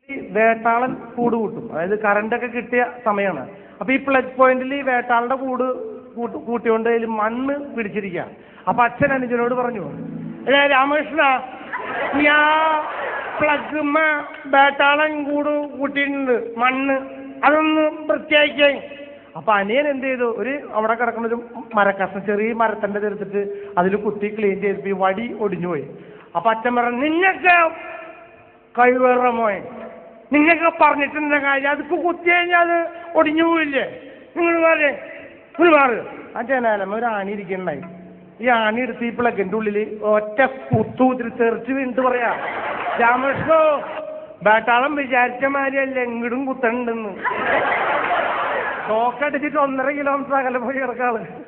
ഈ വേട്ടാളൻ കൂട് കൂട്ടും അതായത് കറണ്ടൊക്കെ കിട്ടിയ സമയമാണ് അപ്പൊ ഈ പ്ലഗ് പോയിന്റിൽ ഈ വേട്ടാളന്റെ കൂട് കൂട്ട് കൂട്ടിയോണ്ട് അതിൽ മണ്ണ് പിടിച്ചിരിക്കുക അപ്പൊ അച്ഛൻ അനുജനോട് പറഞ്ഞു "ഏ രാമകൃഷ്ണ ഞാ പ്ലഗ് വേട്ടാളൻ കൂട് കൂട്ടിയിട്ടുണ്ട് മണ്ണ് അതൊന്ന് വൃത്തിയാക്കിയേ അപ്പൊ അനിയൻ എന്ത് ചെയ്തു ഒരു അവിടെ കിടക്കുന്ന ഒരു മരക്കഷ്ണം ചെറിയ മരത്തന്റെ തീർത്തിട്ട് അതിൽ കുത്തി ക്ലീൻ ചെയ്തിട്ട് ഈ വടി ഒടിഞ്ഞു പോയി അപ്പൊ അച്ഛൻ പറഞ്ഞു നിന്നൊക്കെ കഴിവേറ മോൻ നിന്നൊക്കെ പറഞ്ഞിട്ടുണ്ട് കാര്യം അതിപ്പോ കുത്തി കഴിഞ്ഞാൽ അത് ഒടിഞ്ഞു പോയില്ലേ നിങ്ങൾ മാറി നിങ്ങൾ മാറ് ആ ജനാലമ്മ ഒരു ആണി ഇരിക്കണ്ടായി ഈ ആണി എടുത്ത് ഈ പ്ലഗിന്റെ ഉള്ളിൽ ഒറ്റ കുത്തു കുത്തിരി തെറിച്ച് വീണിട്ട് പറയാ രാമകൃഷ്ണോ വേട്ടാളം വിചാരിച്ച മാതിരിയല്ല എങ്ങടും കുത്തണ്ടെന്ന് ഷോക്കടിച്ചിട്ട് ഒന്നര കിലോമീറ്റർ അകലെ പോയി കിടക്കാള്